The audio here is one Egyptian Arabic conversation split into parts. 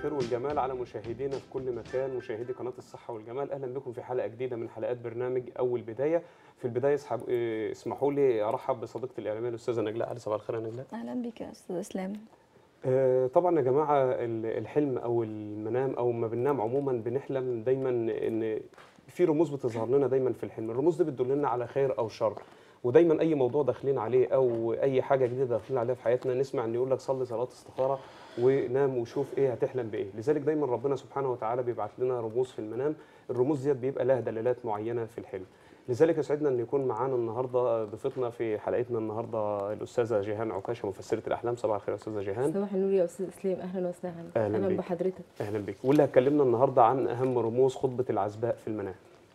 الخير والجمال على مشاهدينا في كل مكان مشاهدي قناه الصحه والجمال اهلا بكم في حلقه جديده من حلقات برنامج اول بدايه في البدايه اسحب إيه، اسمحوا لي ارحب بصديقتي الاعلاميه الاستاذه نجلاء علي صباح الخير يا نجلاء اهلا بك يا استاذ اسلام آه، طبعا يا جماعه ال- الحلم او المنام او ما بننام عموما بنحلم دايما ان في رموز بتظهر لنا دايما في الحلم الرموز دي بتدلنا على خير او شر ودايما اي موضوع داخلين عليه او اي حاجه جديده داخلين عليها في حياتنا نسمع ان يقول لك صلي صلاه استخاره ونام وشوف ايه هتحلم بايه لذلك دايما ربنا سبحانه وتعالى بيبعت لنا رموز في المنام الرموز ديت بيبقى لها دلالات معينه في الحلم لذلك يسعدنا ان يكون معانا النهارده ضيفتنا في حلقتنا النهارده الاستاذه جيهان عكاشه مفسره الاحلام صباح الخير يا استاذه جيهان صباح النور يا استاذ اسلام اهلا وسهلا أهلاً اهلا بيك. بحضرتك اهلا بك واللي هتكلمنا النهارده عن اهم رموز خطبه العزباء في المنام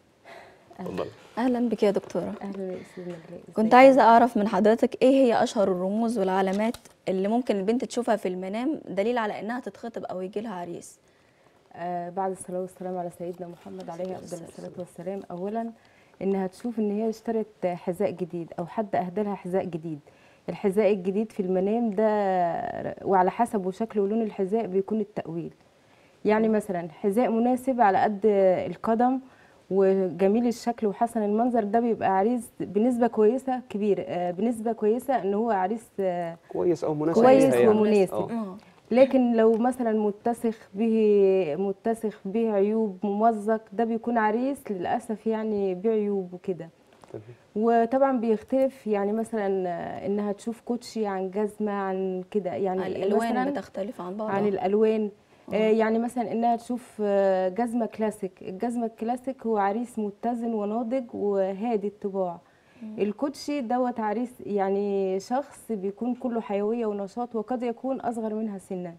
اتفضل اهلا بك يا دكتوره اهلا يا استاذ نجلاء كنت إزيك؟ عايزه اعرف من حضرتك ايه هي اشهر الرموز والعلامات اللي ممكن البنت تشوفها في المنام دليل على انها تتخطب او يجي لها عريس آه بعد الصلاه والسلام على سيدنا محمد عليه افضل الصلاه والسلام اولا انها تشوف ان هي اشترت حذاء جديد او حد اهدى لها حذاء جديد الحذاء الجديد في المنام ده وعلى حسب وشكل ولون الحذاء بيكون التأويل يعني مثلا حذاء مناسب على قد القدم وجميل الشكل وحسن المنظر ده بيبقى عريس بنسبة كويسة كبيرة آه، بنسبة كويسة ان هو عريس آه، كويس او مناسب كويس ليها يعني. ومناسب. آه. اه لكن لو مثلا متسخ به متسخ به عيوب ممزق ده بيكون عريس للاسف يعني بعيوب وكده تمام. وطبعا بيختلف يعني مثلا آه، انها تشوف كوتشي عن جزمه عن كده يعني الالوان مثلا بتختلف عن بعضها عن الالوان آه. آه، يعني مثلا انها تشوف آه، جزمه كلاسيك الجزمه الكلاسيك هو عريس متزن وناضج وهادي الطباع الكوتشي دوت عريس يعني شخص بيكون كله حيويه ونشاط وقد يكون اصغر منها سنا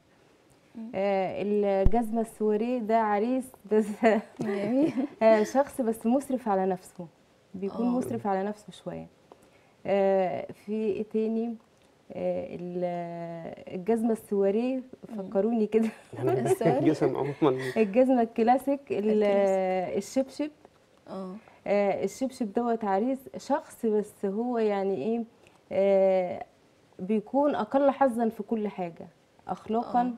آه، الجزمه السواريه ده عريس بس جميل آه، شخص بس مسرف على نفسه بيكون آه. مسرف على نفسه شويه آه، في ايه تاني آه، ال- الجزمه السواريه فكروني كده يعني السؤال؟ الجسم عموما الجزمه الكلاسيك ال- الكلاسيك. الشبشب اه آه، الشبشب دوت عريس شخص بس هو يعني ايه آه، بيكون اقل حظا في كل حاجه اخلاقا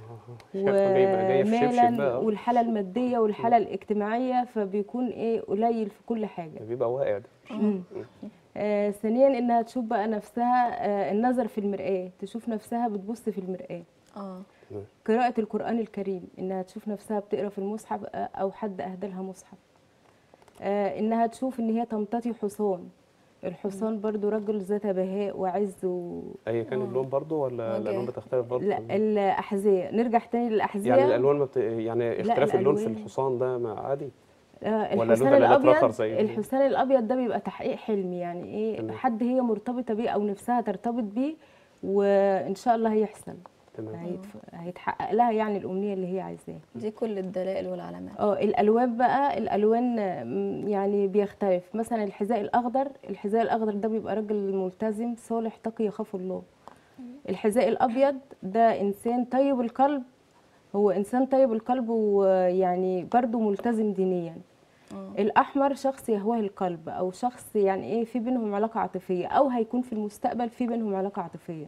شكله جايبه جايه في شبشب ومالا بقى والحاله الماديه والحاله الاجتماعيه فبيكون ايه قليل في كل حاجه ده بيبقى واقع ده مم. آه ثانيا انها تشوف بقى نفسها آه النظر في المرآة تشوف نفسها بتبص في المرآة اه قراءة القرآن الكريم انها تشوف نفسها بتقرا في المصحف آه، او حد اهدى لها مصحف آه انها تشوف ان هي تمتطي حصان الحصان برضو رجل ذات بهاء وعز و... اي كان آه. اللون برضو ولا وجه. الالوان بتختلف برضو لا الاحذية نرجع تاني للاحذية يعني الالوان ما بت... يعني اختلاف اللون في الألوان. الحصان ده ما عادي آه، ولا له الحسان دلالات رخر الابيض زي دي؟ الحسان الابيض ده بيبقى تحقيق حلم يعني ايه تمام. حد هي مرتبطه بيه او نفسها ترتبط بيه وان شاء الله هيحصل تمام هيتف- هيتحقق لها يعني الامنيه اللي هي عايزاها دي كل الدلائل والعلامات اه الالوان بقى الالوان آم، يعني بيختلف مثلا الحذاء الاخضر الحذاء الاخضر ده بيبقى راجل ملتزم صالح تقي يخاف الله الحذاء الابيض ده انسان طيب القلب هو انسان طيب القلب ويعني برضه ملتزم دينيا اه الاحمر شخص يهواه القلب او شخص يعني ايه في بينهم علاقه عاطفيه او هيكون في المستقبل في بينهم علاقه عاطفيه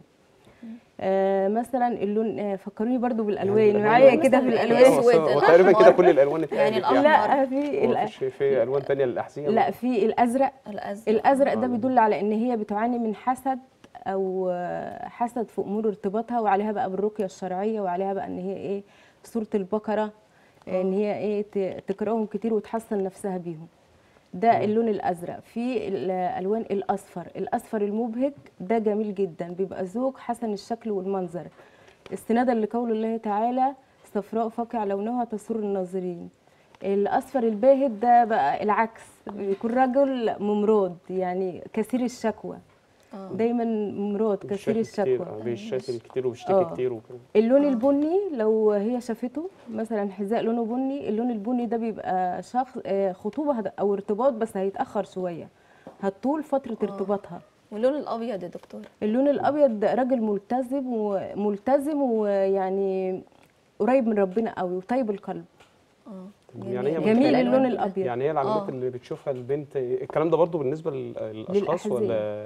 آه مثلا اللون آه فكروني برضو بالالوان يعني معايا الألوان كده في مثلاً الالوان الأسود، هو تقريبا كده الأحمر. كل الالوان يعني اتقالت الأحمر. لا في هو ال- مفيش في الوان تانية للاحذيه لا في الازرق الازرق الازرق ده آه. بيدل على ان هي بتعاني من حسد او آه، حسد في امور ارتباطها وعليها بقى بالرقيه الشرعيه وعليها بقى ان هي ايه سوره البقره آه، ان هي ايه ت- تقراهم كتير وتحصن نفسها بيهم ده اللون الازرق في الالوان الاصفر الاصفر المبهج ده جميل جدا بيبقى زوج حسن الشكل والمنظر استنادا لقول الله تعالى صفراء فاقع لونها تسر الناظرين الاصفر الباهت ده بقى العكس بيكون رجل ممرض يعني كثير الشكوى اه دايما ممرض كثير بيشتكي كتير، الشكوى آه، بيشتكي كتير وبيشتكي آه. كتير وكده اللون آه. البني لو هي شافته مثلا حذاء لونه بني اللون البني ده بيبقى شخص آه، خطوبه هت- او ارتباط بس هيتاخر شويه هتطول فتره آه. ارتباطها واللون الابيض يا دكتور اللون الابيض ده راجل ملتزم وملتزم ويعني قريب من ربنا قوي وطيب القلب اه يعني هي جميل. جميل الألوان اللون كلها. الابيض يعني هي العلامات آه. اللي بتشوفها البنت الكلام ده برضو بالنسبه لل- للاشخاص للأحذية. ولا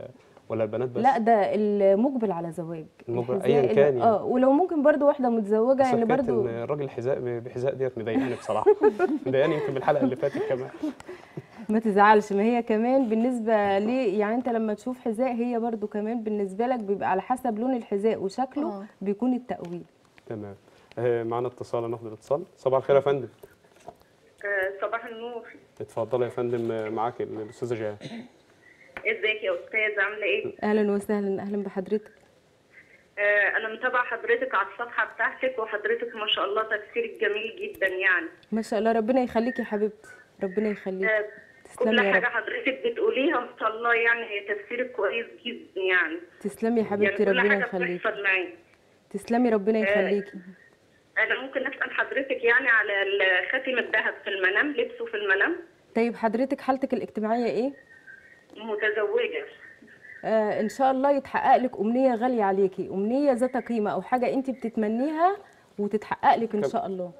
ولا البنات بس لا ده المقبل على زواج المقبل- الحذاء أياً اللي- كان يعني. اه ولو ممكن برضو واحده متزوجه بس يعني حكاية برضو إن الراجل الحذاء ب- بحذاء ديت مضايقاني بصراحه مضايقاني يمكن بالحلقه اللي فاتت كمان ما تزعلش ما هي كمان بالنسبه ليه يعني انت لما تشوف حذاء هي برضو كمان بالنسبه لك بيبقى على حسب لون الحذاء وشكله آه. بيكون التأويل تمام آه، معانا اتصال ناخد الاتصال صباح الخير يا فندم آه، صباح النور اتفضل يا فندم آه، معاك الاستاذه جيهان ازيك يا استاذ عامله ايه اهلا وسهلا اهلا بحضرتك آه، انا متابعه حضرتك على الصفحه بتاعتك وحضرتك ما شاء الله تفسيرك جميل جدا يعني ما شاء الله ربنا يخليكي يا حبيبتي ربنا يخليكي آه، تسلمي كل يا حاجه رب حضرتك بتقوليها ما شاء الله يعني هي تفسيرك كويس جدا يعني تسلمي يا يعني حبيبتي كل ربنا حاجه يخليكي بتحصل معايا تسلمي ربنا يخليكي انا ممكن اسال حضرتك يعني على ال- خاتم الذهب في المنام لبسه في المنام طيب حضرتك حالتك الاجتماعيه ايه متزوجه آه ان شاء الله يتحقق لك امنيه غاليه عليكي امنيه ذات قيمه او حاجه انت بتتمنيها وتتحقق لك ان طب- شاء الله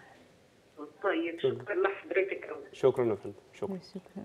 طيب شكرا لحضرتك قوي شكرا يا فندم شكرا شكرا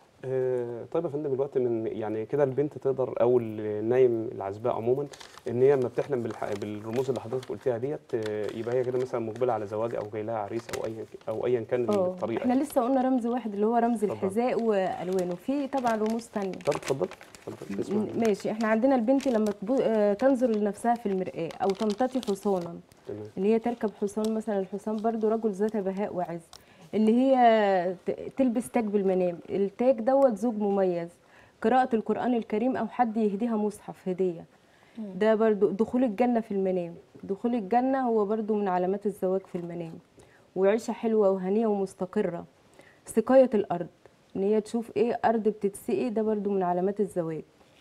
آه، طيب يا فندم دلوقتي من يعني كده البنت تقدر او النايم العزباء عموما ان هي لما بتحلم بالح... بالرموز اللي حضرتك قلتيها ديت آه، يبقى هي كده مثلا مقبله على زواج او جاي لها عريس او ايا او ايا كان اه الطريقه احنا لسه قلنا رمز واحد اللي هو رمز اتفضل. الحذاء والوانه في طبعا رموز تانية طب اتفضل اتفضل اسمع م- ماشي احنا عندنا البنت لما تبو... آه، تنظر لنفسها في المرآة او تمتطي حصانا تمام ان هي تركب حصان مثلا الحصان برضو رجل ذات بهاء وعز ان هي ت- تلبس تاج بالمنام التاج دوت زوج مميز قراءة القرآن الكريم او حد يهديها مصحف هدية ده برضو دخول الجنة في المنام دخول الجنة هو برضو من علامات الزواج في المنام وعيشة حلوة وهنية ومستقرة سقاية الأرض إن هي تشوف إيه أرض بتتسقي ده برضو من علامات الزواج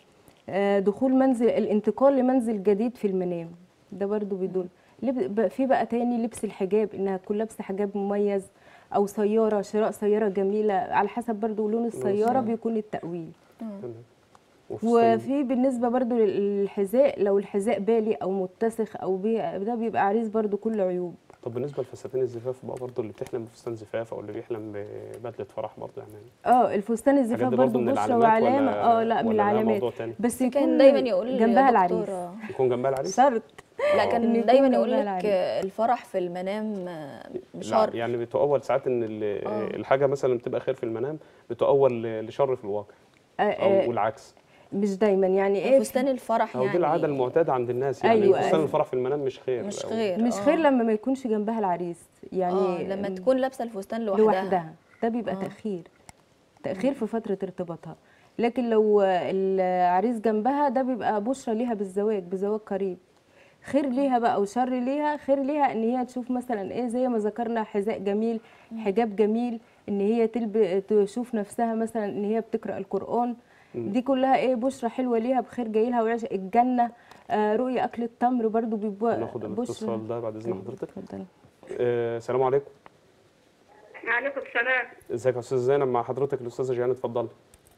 آه، دخول منزل الانتقال لمنزل جديد في المنام ده برضو بيدل لب- ب- في بقى تاني لبس الحجاب إنها تكون لابسة حجاب مميز أو سيارة شراء سيارة جميلة على حسب برضو لون السيارة بيكون التأويل تمام وفي السن- وفي بالنسبة برضو للحذاء لو الحذاء بالي أو متسخ أو بي ده بيبقى عريس برضو كل عيوب طب بالنسبه لفساتين الزفاف بقى برضه اللي بتحلم بفستان زفاف او اللي بيحلم ببدله فرح برضه يعني اه الفستان الزفاف الحاجات دي برضه برضو من بشرة العلامات وعلامة ولا اه لا من ولا ده العلامات موضوع تاني بس يكون كان دايما يقول جنبها يا العريس دكتورة يكون جنبها العريس شرط لا إن كان يكون دايما جنبها يقول لك العريس. الفرح في المنام آه، لا بشر يعني بتؤول ساعات ان ال- آه. الحاجه مثلا بتبقى خير في المنام بتؤول لشر في الواقع آه او آه العكس مش دايما يعني ايه فستان الفرح او يعني دي العاده المعتاده عند الناس يعني أيوة، فستان أيوة. الفرح في المنام مش خير مش أو- خير مش آه. خير لما ما يكونش جنبها العريس يعني اه لما تكون لابسه الفستان لوحدها, لوحدها ده بيبقى آه. تأخير تأخير في فترة ارتباطها لكن لو العريس جنبها ده بيبقى بشرى ليها بالزواج بزواج قريب خير ليها بقى وشر ليها خير ليها ان هي تشوف مثلا ايه زي ما ذكرنا حذاء جميل حجاب جميل ان هي تلب... تشوف نفسها مثلا ان هي بتقرا القران دي كلها ايه بشرى حلوه ليها بخير جاي لها وعيش الجنه آه رؤية اكل التمر برضو بيبقى ناخد الاتصال ده بعد اذن حضرتك اتفضلي آه، السلام عليكم عليكم السلام ازيك يا استاذ زينب مع حضرتك الاستاذه جيهان اتفضلي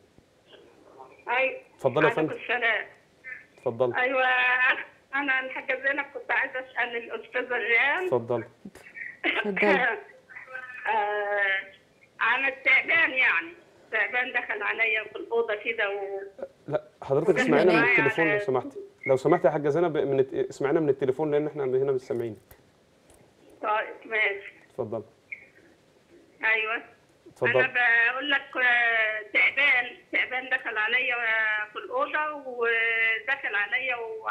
اي اتفضلي يا عليكم فندم السلام اتفضلي ايوه انا الحاجه زينب كنت عايزه اسال الاستاذه ريان اتفضلي اتفضلي آه، عن التعبان يعني تعبان دخل عليا في الاوضه كده و... لا حضرتك وده اسمعينا من معايا التليفون لو على- سمحتي لو سمحتي يا حاجه زينب من الت- اسمعينا من التليفون لان احنا هنا مش سامعين طيب ماشي اتفضلي ايوه انا اتفضلي بقول لك آه، تعبان تعبان دخل عليا آه، في الاوضه ودخل عليا و...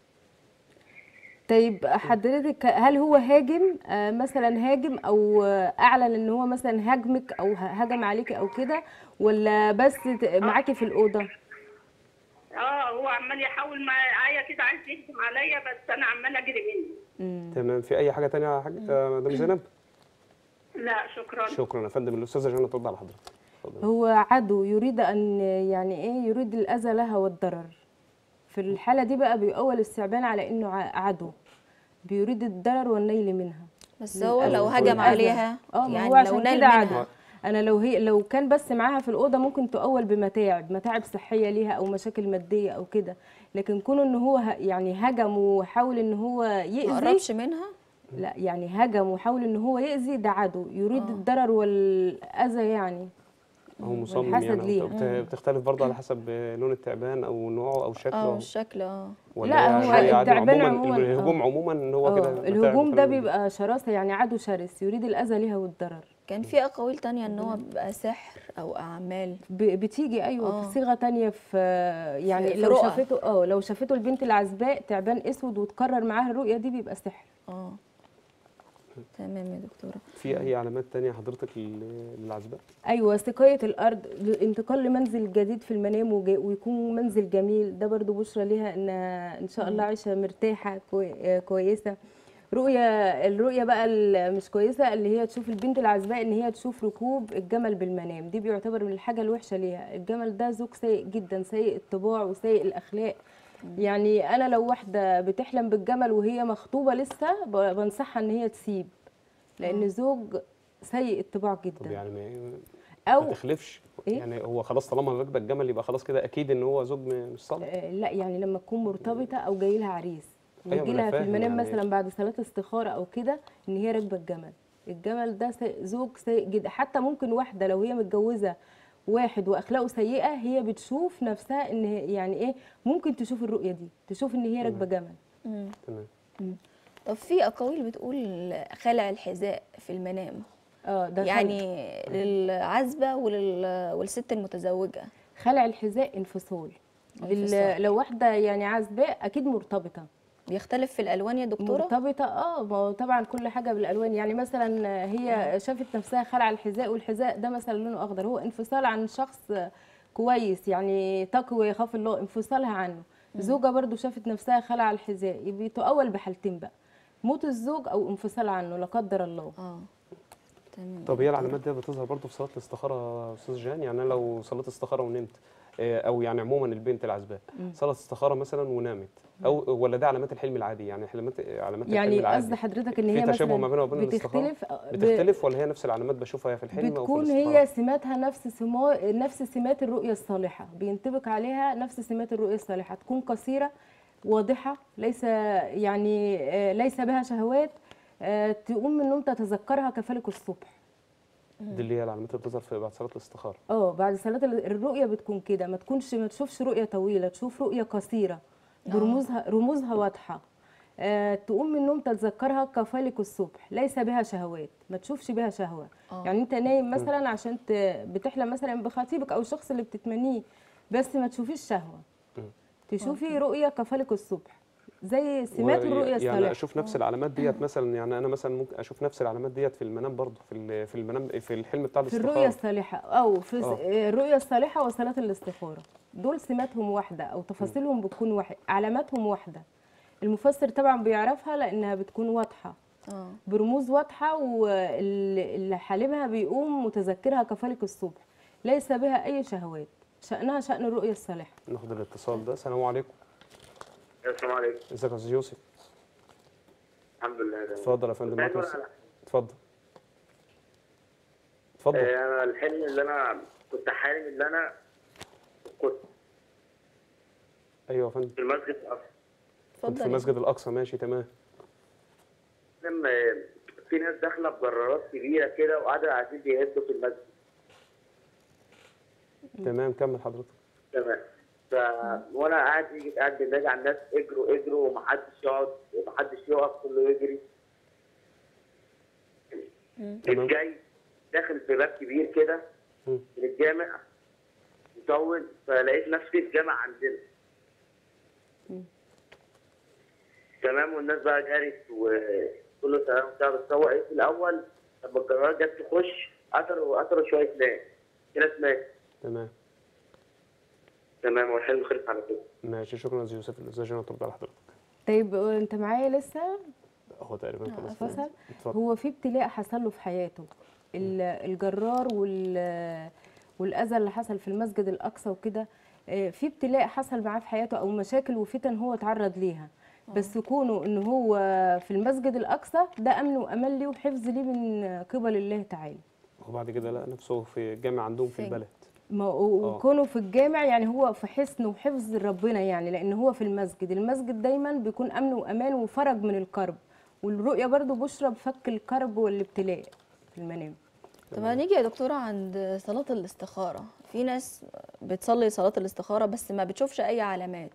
طيب حضرتك هل هو هاجم آه، مثلا هاجم او آه، اعلن ان هو مثلا هاجمك او ه- هجم عليكي او كده ولا بس ت- معاكي في الاوضه اه هو عمال يحاول معايا كده عايز يهجم عليا بس انا عمال اجري منه مم. تمام في اي حاجه تانية يا حاج يا مدام زينب لا شكرا شكرا يا فندم الاستاذه جيهان ترد على حضرتك اتفضلي. هو عدو يريد ان يعني ايه يريد الاذى لها والضرر في الحاله دي بقى بيؤول الثعبان على انه ع- عدو بيريد الضرر والنيل منها بس هو للأسف لو والأذى. هجم عليها اه ما يعني هو لو عشان نال كده عدو منها انا لو هي لو كان بس معاها في الاوضه ممكن تؤول بمتاعب متاعب صحيه ليها او مشاكل ماديه او كده لكن كونه ان هو ه- يعني هجم وحاول ان هو ما يأذي قربش منها لا يعني هجم وحاول ان هو يأذي ده عدو يريد الضرر والأذى يعني هو مصمم والحسد يعني ليه. أو بت- بتختلف برضه على حسب لون التعبان او نوعه او شكله اه الشكل اه ولا لا، هي هو شوية عادي؟ التعبان عموما عموماً، الهجوم آه. عموما ان هو آه، كده متاعب الهجوم ده وكلام من بيبقى شراسه يعني عدو شرس يريد الاذى ليها والضرر كان في اقاويل تانية ان هو بيبقى سحر او اعمال ب- بتيجي ايوه آه. بصيغه تانية في يعني في لو رؤى. شافته اه لو شافته البنت العزباء تعبان اسود وتكرر معاها الرؤيه دي بيبقى سحر اه تمام يا دكتوره في اي علامات تانية حضرتك لل- للعزباء ايوه سقايه الارض انتقال لمنزل جديد في المنام وج- ويكون منزل جميل ده برضو بشرى ليها ان ان شاء الله عيشه مرتاحه كوي- آه، كويسه رؤيه الرؤيه بقى ال- مش كويسه اللي هي تشوف البنت العزباء ان هي تشوف ركوب الجمل بالمنام دي بيعتبر من الحاجه الوحشه ليها الجمل ده زوج سيء جدا سيء الطباع وسيء الاخلاق يعني انا لو واحده بتحلم بالجمل وهي مخطوبه لسه ب- بنصحها ان هي تسيب لان زوج سيء الطباع طب جدا يعني ما, او ما تخلفش إيه؟ يعني هو خلاص طالما راكبه الجمل يبقى خلاص كده اكيد ان هو زوج م- مش صالح آه، لا يعني لما تكون مرتبطه او جاي لها عريس أيوة، ويجي ما أنا لها في فاهم المنام يعني. مثلا بعد صلاه استخاره او كده ان هي راكبه الجمل الجمل ده سي- زوج سيء جدا حتى ممكن واحده لو هي متجوزه واحد واخلاقه سيئه هي بتشوف نفسها ان هي- يعني ايه ممكن تشوف الرؤيه دي تشوف ان هي راكبه جمل مم. تمام طب في اقاويل بتقول خلع الحذاء في المنام اه ده يعني للعزبه ولل... والست المتزوجه خلع الحذاء انفصال لل- انفصال. لو واحده يعني عازباء اكيد مرتبطه بيختلف في الالوان يا دكتوره مرتبطه اه ما هو طبعا كل حاجه بالالوان يعني مثلا هي شافت نفسها خلع الحذاء والحذاء ده مثلا لونه اخضر هو انفصال عن شخص كويس يعني تقوى يخاف الله انفصالها عنه زوجة برضو شافت نفسها خلع الحذاء يبقى تؤول بحالتين بقى موت الزوج او انفصال عنه لا قدر الله اه تمام طب هي العلامات دي بتظهر برضه في صلاه الاستخاره يا استاذ جان يعني انا لو صليت استخاره ونمت آه، او يعني عموما البنت العزباء صلاه استخاره مثلا ونامت او ولا ده علامات الحلم العادي يعني علامات علامات الحلم يعني العادي قصد حضرتك ان في هي تشابه مثلا ما بينها وبين الاستخاره بتختلف ب- بتختلف ولا هي نفس العلامات بشوفها في الحلم او في بتكون الاستخاره هي سماتها نفس سما نفس سمات الرؤية الصالحة بينطبق عليها نفس سمات الرؤية الصالحة تكون قصيرة واضحة ليس يعني آه، ليس بها شهوات آه، تقوم من النوم تتذكرها كفلك الصبح دي اللي هي العلامات اللي بتظهر في بعد صلاه الاستخاره اه بعد صلاة ال- الرؤية بتكون كده ما تكونش ما تشوفش رؤية طويلة تشوف رؤية قصيرة برموزها رموزها واضحة آه تقوم من النوم تتذكرها كفالك الصبح ليس بها شهوات ما تشوفش بها شهوة آه. يعني انت نايم مثلا عشان ت... بتحلم مثلا بخطيبك او الشخص اللي بتتمنيه بس ما تشوفيش شهوة تشوفي رؤية كفالك الصبح زي سمات و- الرؤية يعني الصالحة اشوف نفس العلامات ديت مثلا يعني انا مثلا ممكن اشوف نفس العلامات ديت في المنام برضه في ال- في المنام في الحلم بتاع في الاستخاره الرؤية الصالحة أو في آه. آه. الرؤية الصالحة وصلاة الاستخارة دول سماتهم واحدة أو تفاصيلهم بتكون واحد علاماتهم واحدة المفسر طبعا بيعرفها لأنها بتكون واضحة اه برموز واضحة واللي حالمها بيقوم متذكرها كفالك الصبح ليس بها أي شهوات شأنها شأن الرؤية الصالحة ناخد الاتصال ده السلام عليكم السلام عليكم ازيك يا استاذ يوسف الحمد لله تمام. اتفضل يا فندم كنت معاك عايز بس- أقول على- اتفضل اتفضل آه، انا الحلم اللي انا كنت حالم ان انا كنت ايوه يا فندم في المسجد الأقصى. كنت في اتفضل مسجد الاقصى ماشي تمام لما في ناس داخله بجرارات كبيره كده وقاعده عايزين يهدوا في المسجد تمام كمل حضرتك تمام ف وانا قاعد يجي قاعد بنادي على الناس اجروا اجروا ومحدش يقعد ومحدش يقف كله يجري تمام. جيت جاي داخل في باب كبير كده مم. من الجامع مطول فلقيت نفسي في جامع عندنا تمام والناس بقى جرت وكله تمام وبتاع بس هو ايه في الاول لما الجرارات جت تخش قتلوا قتلوا شويه ناس في ناس ماتت تمام تمام والحلم خلص على كده ماشي شكرا يا استاذ يوسف الاستاذ جنى ترد على حضرتك طيب أنت معايا لسه هو تقريبا خلاص فصل اتفضل هو في ابتلاء حصل له في حياته ال- الجرار وال والاذى اللي حصل في المسجد الاقصى وكده آه، في ابتلاء حصل معاه في حياته او مشاكل وفتن هو اتعرض ليها بس كونه ان هو في المسجد الاقصى ده امن وامان ليه وحفظ ليه من قبل الله تعالى وبعد كده لقى نفسه في الجامع عندهم في فين؟ البلد ما وكونه في الجامع يعني هو في حصن وحفظ ربنا يعني لان هو في المسجد المسجد دايما بيكون امن وامان وفرج من الكرب والرؤيه برضو بشرى بفك الكرب والابتلاء في المنام طب هنيجي يا دكتورة عند صلاة الاستخارة في ناس بتصلي صلاة الاستخارة بس ما بتشوفش أي علامات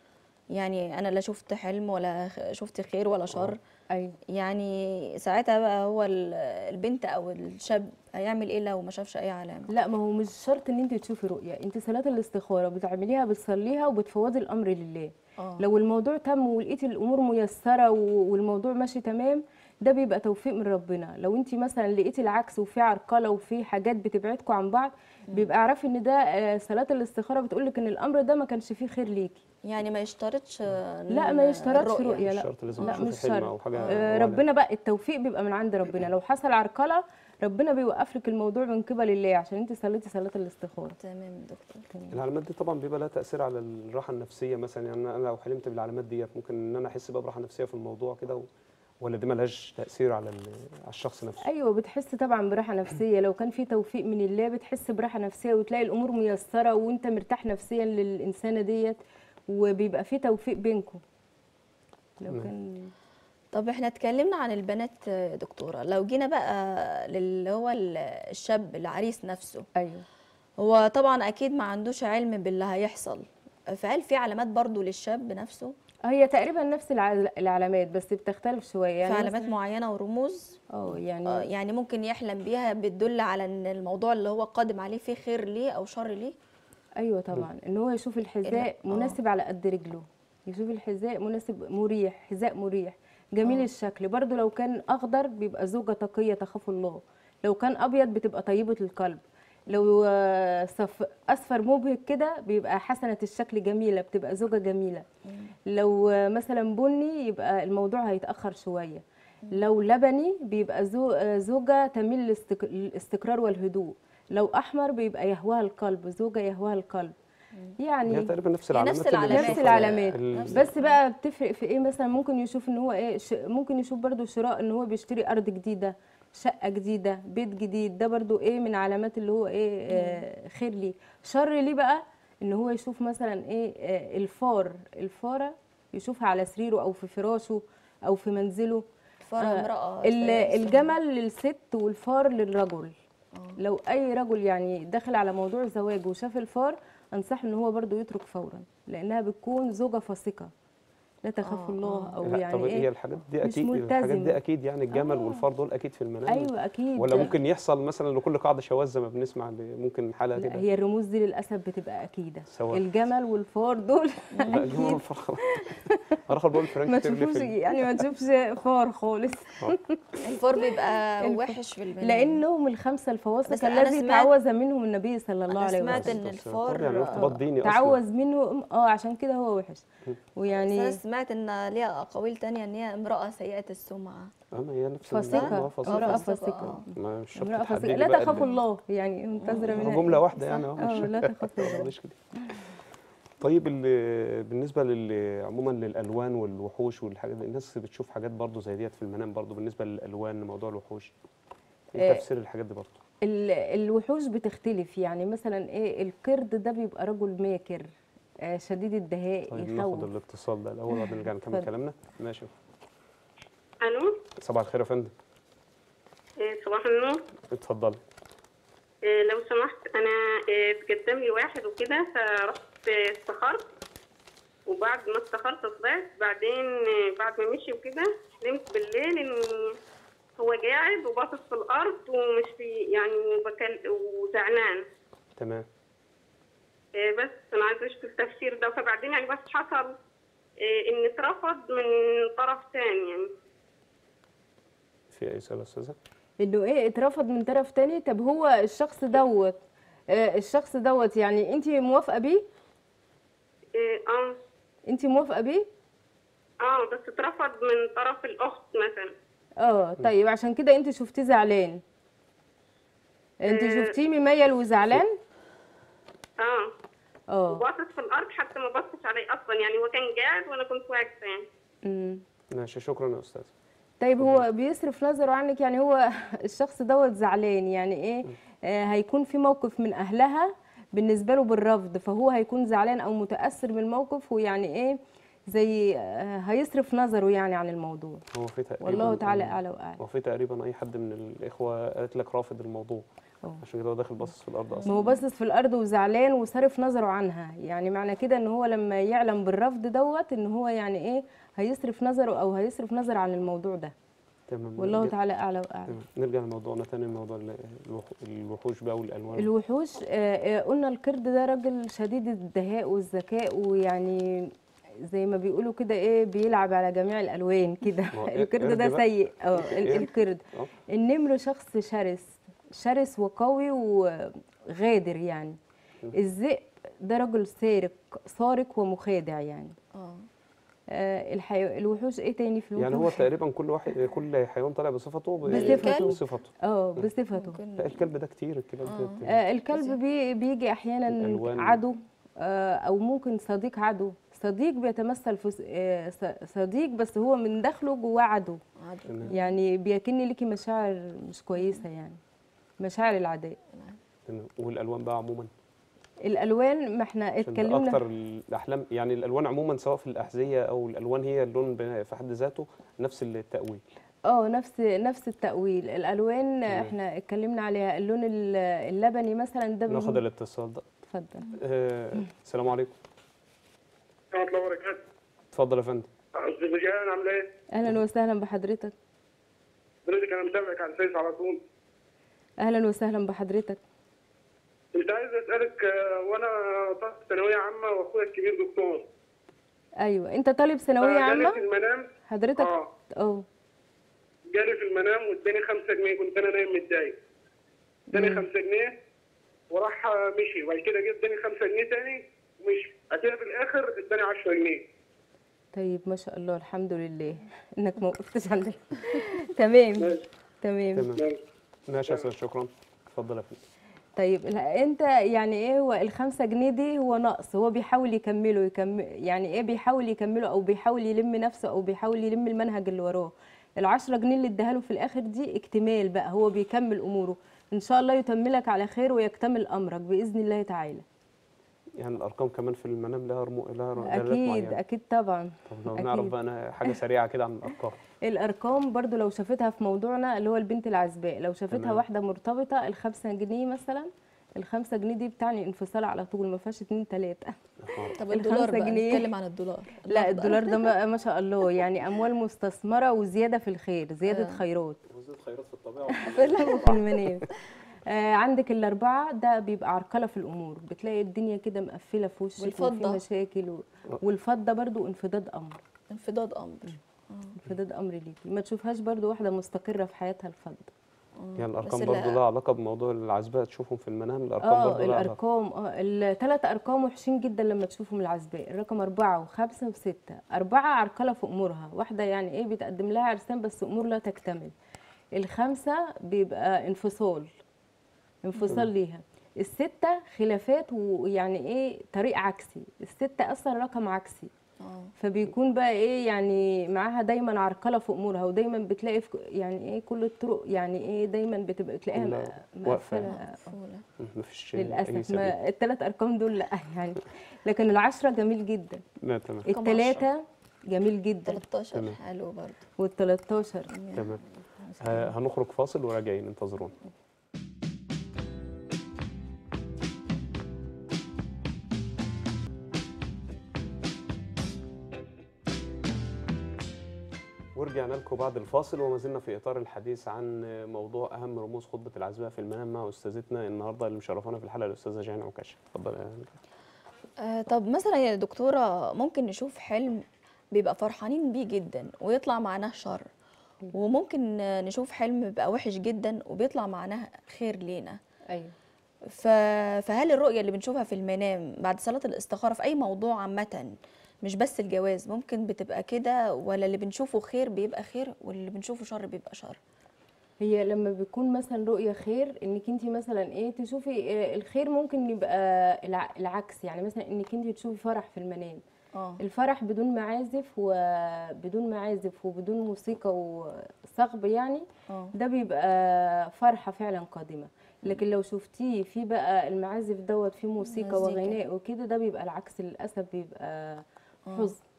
يعني أنا لا شفت حلم ولا خ- شفت خير ولا شر ايوه يعني ساعتها بقى هو ال- البنت أو الشاب هيعمل إيه لو ما شافش أي علامة لا ما هو مش شرط ان انت تشوفي رؤيه انت صلاه الاستخاره بتعمليها بتصليها وبتفوضي الامر لله آه. لو الموضوع تم ولقيتي الامور ميسره و- والموضوع ماشي تمام ده بيبقى توفيق من ربنا لو انت مثلا لقيتي العكس وفي عرقله وفي حاجات بتبعدكم عن بعض بيبقى اعرفي ان ده آه، صلاه الاستخاره بتقولك ان الامر ده ما كانش فيه خير ليكي يعني ما يشترطش لا ما يشترطش رؤيه مش لا شرط لازم لا تشوفي مش حلم شرط أو حاجة آه، ولا- ربنا بقى التوفيق بيبقى من عند ربنا لو حصل عرقله ربنا بيوقف لك الموضوع من قبل الله عشان انت صليتي صلاه الاستخاره تمام يا دكتور العلامات دي طبعا بيبقى لها تاثير على الراحه النفسيه مثلا يعني انا لو حلمت بالعلامات ديت ممكن ان انا احس بقى براحه نفسيه في الموضوع كده و... ولا دي ملهاش تاثير على ال- على الشخص نفسه ايوه بتحس طبعا براحه نفسيه لو كان في توفيق من الله بتحس براحه نفسيه وتلاقي الامور ميسره وانت مرتاح نفسيا للانسانه ديت وبيبقى في توفيق بينكم لو نعم. كان طب احنا اتكلمنا عن البنات يا دكتورة لو جينا بقى للي هو ال- الشاب العريس نفسه ايوه هو طبعا اكيد ما عندوش علم باللي هيحصل فهل في علامات برضو للشاب نفسه هي تقريبا نفس الع- العلامات بس بتختلف شويه يعني يعني في علامات مثلاً- معينه ورموز اه آه، يعني يعني ممكن يحلم بيها بتدل على ان الموضوع اللي هو قادم عليه فيه خير ليه او شر ليه ايوه طبعا ان هو يشوف الحذاء آه. مناسب على قد رجله يشوف الحذاء مناسب مريح حذاء مريح جميل آه. الشكل برضو لو كان اخضر بيبقى زوجة تقية تخاف الله لو كان ابيض بتبقى طيبة القلب لو آه، صف اصفر مبهج كده بيبقى حسنة الشكل جميلة بتبقى زوجة جميلة لو آه، مثلا بني يبقى الموضوع هيتأخر شوية لو لبني بيبقى زو- آه، زوجة تميل للاستق- للاستقرار والهدوء لو احمر بيبقى يهواها القلب زوجة يهواها القلب هي يعني تقريبا نفس هي العلامات نفس اللي العلامات. نفس بنشوفها. العلامات ال- بس بقى بتفرق في ايه مثلا ممكن يشوف ان هو ايه ش... ممكن يشوف برضو شراء ان هو بيشتري ارض جديده شقه جديده بيت جديد ده برضو ايه من علامات اللي هو ايه آه خير ليه شر ليه بقى ان هو يشوف مثلا ايه آه الفار الفاره يشوفها على سريره او في فراشه او في منزله فرع آه، امراه ال- سيئة. الجمل للست والفار للرجل آه. لو اي رجل يعني داخل على موضوع زواج وشاف الفار انصح ان هو برضو يترك فورا لانها بتكون زوجة فاسقة لا تخاف آه، الله آه. او لا يعني طب هي ايه الحاجات دي مش اكيد الحاجات ملتزمة. دي اكيد يعني الجمل آه. والفار دول اكيد في المنام ايوه اكيد ولا ممكن يحصل مثلا لكل قاعده شواذ زي ما بنسمع اللي ممكن حاله لا تبقى هي الرموز دي للاسف بتبقى اكيده سواء. الجمل والفار دول لا الجمل والفار خلاص اروح بقول فرانك ما كيرلي تشوفوش في يعني ما تشوفش فار خالص الفار بيبقى الف- وحش في البنات لانهم الخمسه الفواسق بس أنا الذي سمعت- تعوذ منهم النبي صلى الله أنا عليه سمعت وسلم إن الفار- يعني ارتباط ديني اصلا تعوذ منه اه عشان كده هو وحش بس انا ويعني سمعت ان ليها اقاويل تانية ان هي امراه سيئه السمعه اما هي نفس فاسقة. الموضوع، فاسقة. امرأة فاسقة، فاسقة. آه. ما مش شرط امرأة فاسقة تحددي لا بقى تخاف ال- الله يعني منتظرة منها جمله إيه؟ واحده يعني اهو اه مش- لا تخاف الله مش كده طيب ال- بالنسبه لل عموما للالوان والوحوش والحاجات دي الناس بتشوف حاجات برضو زي ديت في المنام برضو بالنسبه للالوان موضوع الوحوش ايه آه، تفسير الحاجات دي برضو ال- الوحوش بتختلف يعني مثلا ايه القرد ده بيبقى رجل ماكر آه، شديد الدهاء طيب ناخد يخوف الاتصال ده الاول وبعدين نرجع نكمل اتفضل. كلامنا ماشي الو صباح الخير يا فندم إيه، صباح النور اتفضلي إيه، لو سمحت انا إيه، اتقدم لي واحد وكده فرحت إيه، استخرت وبعد ما استخرت طلعت بعدين إيه، بعد ما مشي وكده حلمت بالليل ان هو قاعد وباصص في الارض ومش في يعني وبكل وزعلان تمام إيه، بس انا عايزه اشوف التفسير ده فبعدين يعني بس حصل إيه، ان اترفض من طرف تاني يعني في اي سؤال يا استاذه انه ايه اترفض من طرف تاني طب هو الشخص دوت آه، الشخص دوت يعني انت موافقة بيه إيه، اه انت موافقة بيه اه بس اترفض من طرف الاخت مثلا اه طيب عشان كده انت شفتيه زعلان انت آه. شفتيه مميل وزعلان اه اه وباصص في الارض حتى ما بصش علي اصلا يعني هو كان قاعد وانا كنت واقفه يعني مم. ماشي شكرا يا استاذ طيب هو بيصرف نظره عنك يعني هو الشخص دوت زعلان يعني ايه آه هيكون في موقف من اهلها بالنسبه له بالرفض فهو هيكون زعلان او متاثر بالموقف ويعني ايه زي آه، هيصرف نظره يعني عن الموضوع هو في تقريبا والله تعالى اعلى واعلم هو في تقريبا اي حد من الاخوه قالت لك رافض الموضوع أه. عشان كده هو داخل باصص في الارض ما اصلا هو باصص في الارض وزعلان وصرف نظره عنها يعني معنى كده ان هو لما يعلم بالرفض دوت ان هو يعني ايه هيصرف نظره او هيصرف نظر عن الموضوع ده تمام والله نرجع- تعالى اعلى واعلم تمام نرجع لموضوعنا تاني موضوع ال- الوح- الوحوش بقى والالوان الوحوش آه، آه، قلنا القرد ده راجل شديد الدهاء والذكاء ويعني زي ما بيقولوا كده ايه بيلعب على جميع الالوان كده ما هو إيه- القرد قرد ده بقى. سيء اه ال- إيه؟ القرد اه النمر شخص شرس شرس وقوي وغادر يعني الذئب ده رجل سارق سارق ومخادع يعني اه آه الحيو... الوحوش ايه تاني في الوحوش يعني هو تقريبا كل واحد كل حيوان طالع بصفته ب- بصفته. بصفته اه بصفته ممكن لا الكلب ده كتير الكلاب ده آه. كتير. آه الكلب بي بيجي احيانا الألوان. عدو آه او ممكن صديق عدو صديق بيتمثل في ص- آه ص- صديق بس هو من داخله جواه عدو عدو تمام. يعني بيكن ليكي مشاعر مش كويسه يعني مشاعر العداء تمام. والالوان بقى عموما الالوان ما احنا عشان ده اتكلمنا اكتر الاحلام يعني الالوان عموما سواء في الاحذيه او الالوان هي اللون ب- في حد ذاته نفس التاويل اه نفس نفس التأويل الألوان تمام. احنا اتكلمنا عليها اللون ال- اللبني مثلا ده ناخد بيكون- الاتصال ده اتفضل آه، السلام عليكم ورحمة الله وبركاته. اتفضل يا فندم أستاذ جيهان عامل إيه؟ أهلا وسهلا بحضرتك حضرتك أنا متابعك على الفيس على طول. أهلا وسهلا بحضرتك كنت عايز أسألك آه، وأنا طالب ثانوية عامة وأخويا الكبير دكتور. أيوة أنت طالب ثانوية فجالي عامة في المنام حضرتك آه اه جالي في المنام واداني 5 جنيه كنت أنا نايم متضايق. اداني 5 جنيه وراح آه، مشي وبعد كده جه اداني 5 جنيه تاني ومشي. بعد كده في الآخر اداني 10 جنيه. طيب ما شاء الله الحمد لله إنك ما وقفتش عندنا تمام ماشي. تمام تمام ماشي. ماشي يا استاذ شكرا اتفضل يا فندم طيب لا، انت يعني ايه هو الخمسة جنيه دي هو نقص هو بيحاول يكمله يكمل يعني ايه بيحاول يكمله او بيحاول يلم نفسه او بيحاول يلم المنهج اللي وراه العشرة جنيه اللي اداها له في الاخر دي اكتمال بقى هو بيكمل اموره ان شاء الله يتملك على خير ويكتمل امرك باذن الله تعالى يعني الارقام كمان في المنام لها رمو... لها ر- دلالات اكيد معينه اكيد طبعا طب لو أكيد. نعرف بقى أنا حاجه سريعه كده عن الارقام الارقام برضو لو شافتها في موضوعنا اللي هو البنت العزباء لو شافتها تمام. واحده مرتبطه الخمسة جنيه مثلا الخمسة جنيه دي بتعني انفصال على طول ما فيهاش اتنين تلاته طب الخمسة الدولار بقى جنيه. نتكلم عن الدولار لا بقى. الدولار ده ما ما شاء الله يعني اموال مستثمره وزياده في الخير زياده آه. خيرات وزيد خيرات في الطبيعه في المنام آه عندك الاربعه ده بيبقى عرقله في الامور بتلاقي الدنيا كده مقفله في وشك وفي والفضة؟ مشاكل و... والفضه برضو انفضاض امر انفضاض امر انفضاض امر ليكي ما تشوفهاش برضو واحده مستقره في حياتها الفضه يعني الارقام بس برضه لا- لها علاقه بموضوع العزباء تشوفهم في المنام الارقام اه برضه لها علاقه الارقام اه الثلاث ارقام وحشين جدا لما تشوفهم العزباء الرقم أربعة وخمسة وستة أربعة عرقلة في أمورها واحدة يعني إيه بيتقدم لها عرسان بس أمور لا تكتمل الخمسة بيبقى انفصال انفصال ليها الستة خلافات ويعني إيه طريق عكسي الستة أصلا رقم عكسي اه فبيكون بقى ايه يعني معاها دايما عرقله في امورها ودايما بتلاقي في ك- يعني ايه كل الطرق يعني ايه دايما بتبقى تلاقيها كلها م- واقفة. مقفله مقفولة مفيش اي للاسف سبيل ما الثلاث ارقام دول لا يعني لكن العشرة جميل جدا لا تمام رقم الثلاثة جميل جدا 13 تمام. حلو برضه وال13 تمام ه- هنخرج فاصل وراجعين انتظرونا ورجعنا لكم بعد الفاصل وما زلنا في اطار الحديث عن موضوع اهم رموز خطبه العزباء في المنام مع استاذتنا النهارده اللي مشرفانا في الحلقه الاستاذه جيهان عكاشه اتفضل يا آه طب مثلا يا دكتورة ممكن نشوف حلم بيبقى فرحانين بيه جدا ويطلع معناه شر وممكن آه، نشوف حلم بيبقى وحش جدا وبيطلع معناه خير لينا ايوه ف... فهل الرؤية اللي بنشوفها في المنام بعد صلاة الاستخارة في أي موضوع عامة مش بس الجواز ممكن بتبقى كده ولا اللي بنشوفه خير بيبقى خير واللي بنشوفه شر بيبقى شر هي لما بيكون مثلا رؤية خير انك انت مثلا ايه تشوفي آه، الخير ممكن يبقى الع- العكس يعني مثلا انك انت تشوفي فرح في المنام اه الفرح بدون معازف وبدون معازف وبدون موسيقى وصخب يعني اه ده بيبقى فرحة فعلا قادمة لكن لو شفتيه في بقى المعازف دوت فيه موسيقى مزيكا. وغناء وكده ده بيبقى العكس للأسف بيبقى حزن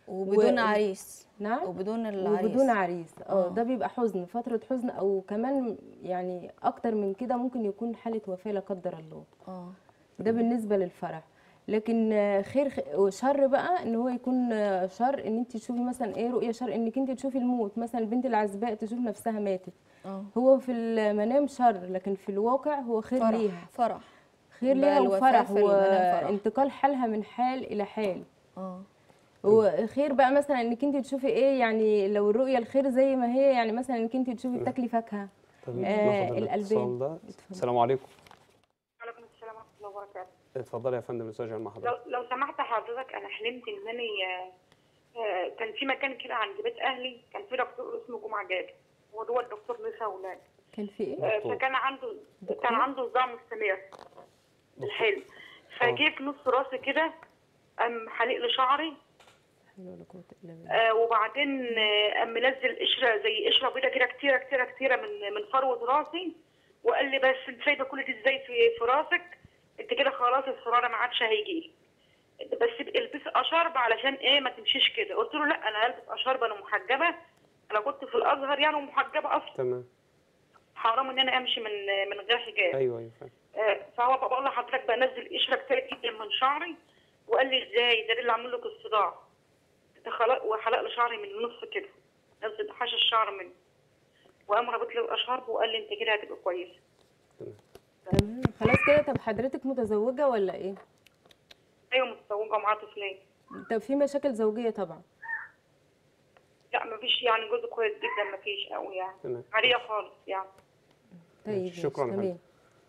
وبدون و- عريس نعم وبدون العريس وبدون عريس اه آه. ده بيبقى حزن فترة حزن او كمان يعني اكتر من كده ممكن يكون حالة وفاة لا قدر الله اه ده بالنسبة للفرح لكن آه، خير خ- وشر بقى ان هو يكون آه، شر ان انت تشوفي مثلا ايه رؤية شر انك انت تشوفي الموت مثلا البنت العزباء تشوف نفسها ماتت اه هو في المنام شر لكن في الواقع هو خير فرح ليها فرح خير بقى ليها الوفاة وفرح في المنام فرح. وانتقال حالها من حال الى حال اه وخير بقى مثلا انك انت تشوفي ايه يعني لو الرؤيه الخير زي ما هي يعني مثلا انك انت تشوفي بتاكلي فاكهه طب آه، ناخد القلبين. الاتصال ده اتفضل. السلام عليكم وعليكم السلام ورحمه الله وبركاته اتفضلي يا فندم استاذ مع حضرتك لو لو سمحت حضرتك انا حلمت ان انا آه، آه، كان في مكان كده عند بيت اهلي كان في دكتور اسمه جمعه جابر هو هو الدكتور نسا اولاد كان في ايه آه، دكتور. فكان عنده دكتور؟ كان عنده صداع مستمر في الحلم فجه في نص راسي كده قام حلق لي شعري حول ولا قوه الا بالله آه وبعدين آه، قام منزل قشره زي قشره بيضه كده كتيره كتيره كتيره من من فروه راسي وقال لي بس انت سايبه كل دي ازاي في في راسك انت كده خلاص الصراره ما عادش هيجي بس البسي اشرب علشان ايه ما تمشيش كده قلت له لا انا هلبس اشرب انا محجبه انا كنت في الازهر يعني ومحجبه اصلا تمام حرام ان انا امشي من من غير حجاب ايوه ايوه فاهم آه، فهو بقول لحضرتك بنزل قشره كتير جدا من شعري وقال لي ازاي ده اللي عامل لك الصداع ده خلق وحلق لي شعري من النص كده نزل حش الشعر منه وقام رابط لي الاشارب وقال لي انت كده هتبقى كويسه تمام خلاص كده طب حضرتك متزوجه ولا ايه ايوه متزوجه ومعاها طفلين طب في مشاكل زوجيه طبعا لا مفيش يعني جوز كويس جدا مفيش قوي يعني تمام عاديه خالص يعني طيب ماشي، شكراً يا ماشي، فندم.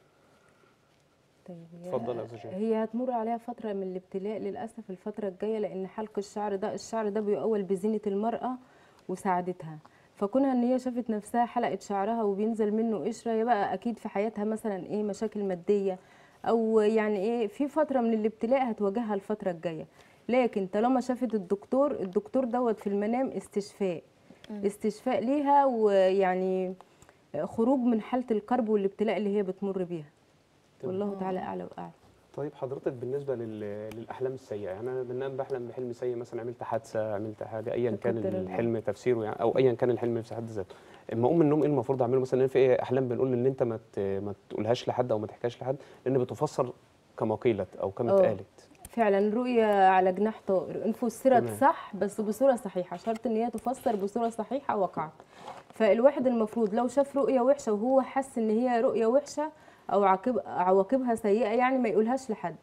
تمام طيب هي- اتفضل يا أستاذ شاهين. هي هتمر عليها فتره من الابتلاء للاسف الفتره الجايه لان حلق الشعر ده الشعر ده بيؤول بزينه المراه وسعادتها فكونها ان هي شافت نفسها حلقت شعرها وبينزل منه قشره يبقى اكيد في حياتها مثلا ايه مشاكل ماديه او يعني ايه في فتره من الابتلاء هتواجهها الفتره الجايه لكن طالما شافت الدكتور الدكتور دوت في المنام استشفاء استشفاء ليها ويعني خروج من حاله الكرب والابتلاء اللي هي بتمر بيها والله تعالى اعلى واعلم طيب حضرتك بالنسبه لل... للاحلام السيئه يعني انا بنام بحلم بحلم سيء مثلا عملت حادثه عملت حاجه ايا لا كان قدر الله. الحلم تفسيره يعني او ايا كان الحلم في حد ذاته اما اقوم من النوم ايه المفروض اعمله مثلا إن في إيه احلام بنقول ان انت ما ت... ما تقولهاش لحد او ما تحكيهاش لحد لان بتفسر كما قيلت او كما آه. اتقالت فعلا رؤية على جناح طائر ان فسرت تمام. صح بس بصورة صحيحة شرط ان هي تفسر بصورة صحيحة وقعت فالواحد المفروض لو شاف رؤية وحشة وهو حس ان هي رؤية وحشة او عاقب عواقبها سيئة يعني ما يقولهاش لحد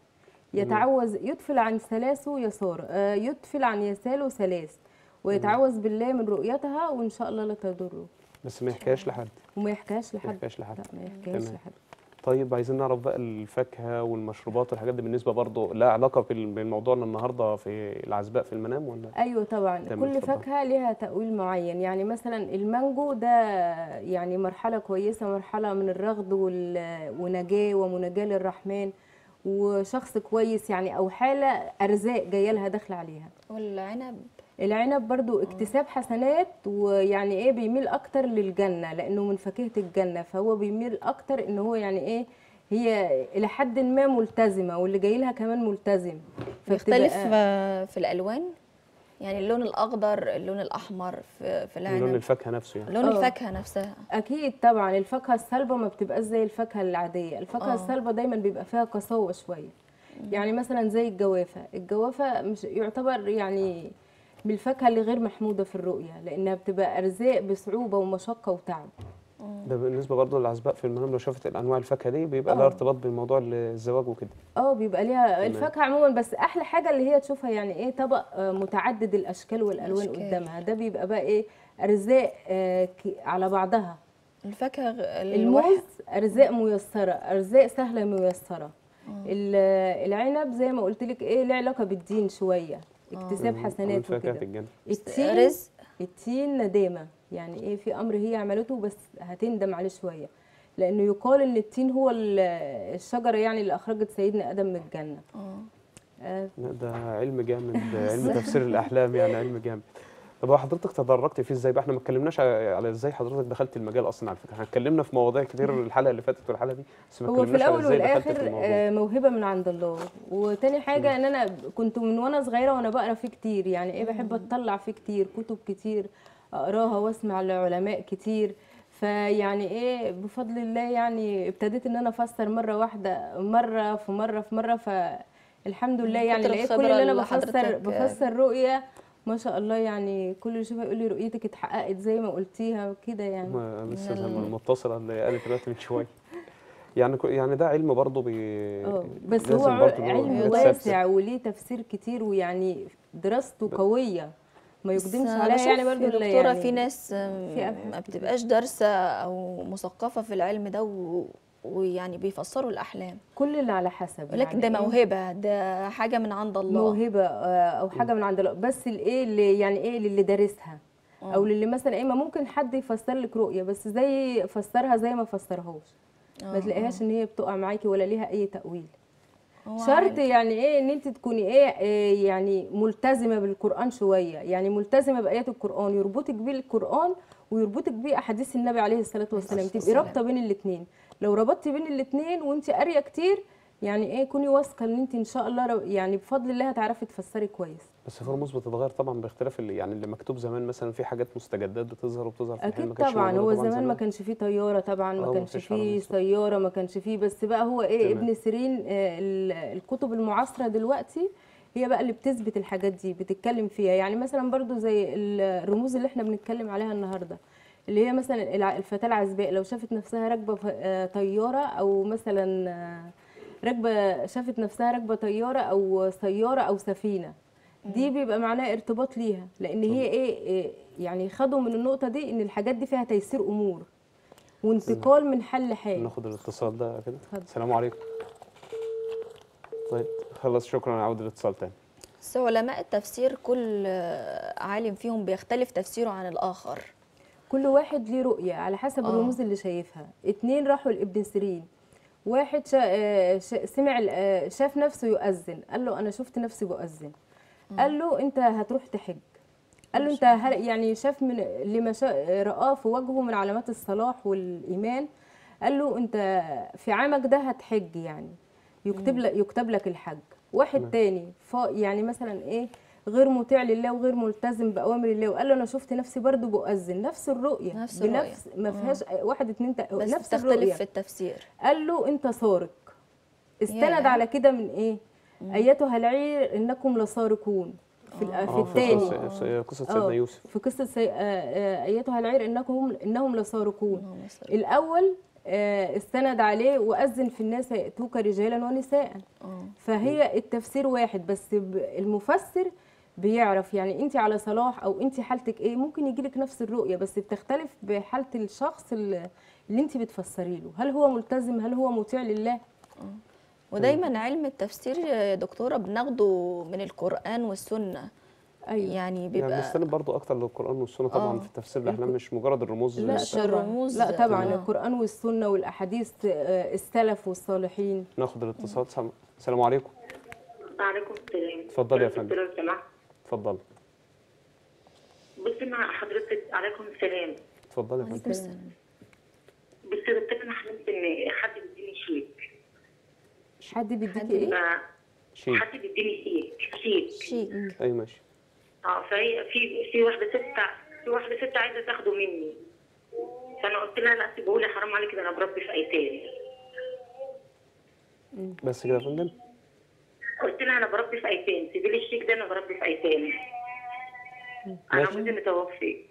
يتعوذ يدفل عن ثلاثه يسار آه، يدفل عن يساره ثلاث ويتعوذ بالله من رؤيتها وان شاء الله لا تضره بس ما يحكيهاش لحد وما يحكيهاش ما لحد يحكيهاش لحد لا ما يحكيهاش تمام. لحد طيب عايزين نعرف بقى الفاكهه والمشروبات والحاجات دي بالنسبه برضه لها علاقه بال- بموضوعنا النهارده في العزباء في المنام ولا ايوه طبعا تمام، كل اتفضل. فاكهه ليها تاويل معين يعني مثلا المانجو ده يعني مرحله كويسه مرحله من الرغد وال- ونجاه ومناجاه للرحمن وشخص كويس يعني او حاله ارزاق جايه لها داخله عليها والعنب العنب برضو اكتساب حسنات ويعني ايه بيميل اكتر للجنه لانه من فاكهه الجنه فهو بيميل اكتر ان هو يعني ايه هي الى حد ما ملتزمه واللي جاي لها كمان ملتزم بيختلف فبتبقى- آه، في الالوان يعني اللون الاخضر اللون الاحمر في في لون العنب الفاكهه نفسه يعني لون آه. الفاكهه نفسها اكيد طبعا الفاكهه السلبه ما بتبقاش زي الفاكهه العاديه الفاكهه آه. السلبه دايما بيبقى فيها قساوه شويه يعني مثلا زي الجوافه الجوافه مش يعتبر يعني من الفاكهه اللي غير محموده في الرؤيه لانها بتبقى ارزاق بصعوبه ومشقه وتعب ده بالنسبه برضه للعزباء في المنام لو شافت الانواع الفاكهه دي بيبقى لها آه. ارتباط بموضوع الزواج وكده اه بيبقى ليها تمام. الفاكهه عموما بس احلى حاجه اللي هي تشوفها يعني ايه طبق آه، متعدد الاشكال والالوان الأشكال. قدامها ده بيبقى بقى ايه ارزاق آه، ك- على بعضها الفاكهه غ- الموز الواحد ارزاق ميسره ارزاق سهله ميسره ال- العنب زي ما قلت لك ايه له علاقه بالدين شويه اكتساب من حسنات فاكهه وكده الجنه التين رزق التين ندامه يعني ايه في امر هي عملته بس هتندم عليه شويه لانه يقال ان التين هو ال- الشجره يعني اللي اخرجت سيدنا ادم من الجنه اه آه، لا، ده علم جامد علم تفسير الاحلام يعني علم جامد طب هو حضرتك تدرجت فيه ازاي بقى احنا ما اتكلمناش على على ازاي حضرتك دخلت المجال اصلا على فكره احنا اتكلمنا في مواضيع كتير الحلقه اللي فاتت والحلقه دي بس ما هو في اتكلمناش على الاول ازاي دخلت في والاخر الموضوع آه، موهبه من عند الله وتاني حاجه ان انا كنت من وانا صغيره وانا بقرا فيه كتير يعني ايه بحب اطلع فيه كتير كتب كتير اقراها واسمع لعلماء كتير فيعني ايه بفضل الله يعني ابتديت ان انا افسر مره واحده مره في مره في مره فالحمد لله يعني كتر لقيت كل الخبرة اللي انا اللي بفسر حضرتك- بفسر رؤيه ما شاء الله يعني كل اللي يشوفها يقول لي رؤيتك اتحققت زي ما قلتيها كده يعني ما لسه زي من ما ال- المتصله اللي قالت دلوقتي من شويه يعني كو- يعني ده علم برضه بي اه بس لازم هو برضه إن هو علم يتثبت. واسع وليه تفسير كتير ويعني دراسته قوية ما بس يقدمش أنا عليها بشوف يعني برضه يا إلا دكتورة يعني في ناس آم، في أبحاث ما كتير. بتبقاش دارسة أو مثقفة في العلم ده و... ويعني بيفسروا الأحلام كل اللي على حسب يقول لك ده يعني إيه؟ موهبة ده حاجة من عند الله موهبة آه، او حاجة من عند الله بس الايه اللي يعني ايه للي دارسها او للي مثلا ايه ما ممكن حد يفسر لك رؤية بس زي فسرها زي ما فسرهاش ما آه، تلاقيهاش ان هي بتقع معاكي ولا ليها اي تأويل هو شرط عادي. يعني ايه ان انت تكوني ايه إيه يعني ملتزمه بالقران شويه يعني ملتزمه بايات القران يربطك بيه القران ويربطك بيه احاديث النبي عليه الصلاه والسلام تبقي والسلام. رابطه بين الاثنين لو ربطتي بين الاثنين وانت قاريه كتير يعني ايه كوني واثقه ان انت ان شاء الله رو- يعني بفضل الله هتعرفي تفسري كويس بس في رموز بتتغير طبعا باختلاف اللي يعني اللي مكتوب زمان مثلا في حاجات مستجدات بتظهر وبتظهر في الحلم اكيد ما كانش طبعا موجودة هو طبعاً زمان ما كانش فيه طياره طبعا آه، ما ما كانش فيش فيه عربية. سياره ما كانش فيه بس بقى هو ايه تمام. ابن سيرين آه، ال- الكتب المعاصره دلوقتي هي بقى اللي بتثبت الحاجات دي بتتكلم فيها يعني مثلا برضو زي ال- الرموز اللي احنا بنتكلم عليها النهارده اللي هي مثلا الع- الفتاه العزباء لو شافت نفسها راكبه ف- آه، طياره او مثلا آه، راكبه شافت نفسها راكبه طياره او سياره او سفينه دي بيبقى معناها ارتباط ليها لان هي ايه إيه، يعني خدوا من النقطه دي ان الحاجات دي فيها تيسير امور وانتقال من حل لحال ناخد الاتصال ده كده اتفضل. السلام عليكم طيب خلاص شكرا عودة الاتصال تاني بس علماء التفسير كل آه، عالم فيهم بيختلف تفسيره عن الآخر كل واحد ليه رؤية على حسب آه. الرموز اللي شايفها اتنين راحوا لابن سيرين واحد شا... آه، شا... سمع ال- آه، شاف نفسه يؤذن قال له انا شفت نفسي بؤذن قال له انت هتروح تحج قال له انت هل... يعني شاف من لما شا... رآه في وجهه من علامات الصلاح والايمان قال له انت في عامك ده هتحج يعني يكتب لك يكتب لك الحج واحد تاني ف... يعني مثلا ايه غير مطيع لله وغير ملتزم باوامر الله وقال له انا شفت نفسي برضو بؤذن نفس الرؤيه نفس الرؤية. بنفس ما فيهاش واحد اتنين تا... بس نفس بتختلف الرؤيه في التفسير قال له انت سارق استند ياه. على كده من ايه ايتها العير انكم لسارقون في, الأ- في اه في الثاني قصة- في قصة سيدنا آه، يوسف في قصه سي... آه، آه، ايتها العير انكم انهم لسارقون اللهم صل. الاول آه، استند عليه واذن في الناس ياتوك رجالا ونساء آه. فهي التفسير واحد بس ب- المفسر بيعرف يعني انت على صلاح او انت حالتك ايه ممكن يجيلك نفس الرؤيه بس بتختلف بحاله الشخص اللي اللي انت بتفسري له هل هو ملتزم هل هو مطيع لله ودايما علم التفسير يا دكتورة بناخده من القرآن والسنة ايوه يعني يعني بيبقى بنستند برضو اكتر للقرآن والسنة طبعا آه. في تفسير الأحلام مش مجرد الرموز لا مش طبعا الرموز، لا طبعا آه. القران والسنه والاحاديث آه، السلف والصالحين ناخد الاتصال سلام- السلام عليكم وعليكم السلام اتفضلي يا فندم. لو سمحت اتفضل بصي مع حضرتك عليكم السلام اتفضلي يا فندم بصي يا دكتور انا حلمت ان حد بيديني شيك حد بيديكي حد ايه ف- شيك حد بيديني شيك شيك شيك اي ماشي اه فهي في في واحده ست في واحده ست عايزه تاخده مني فانا قلت لها لا سيبه لي حرام عليك ده انا بربي في ايتام بس كده يا فندم قلت لها انا بربي في ايتام سيبي لي الشيك ده انا بربي في ايتام انا ماشي. جوزي متوفي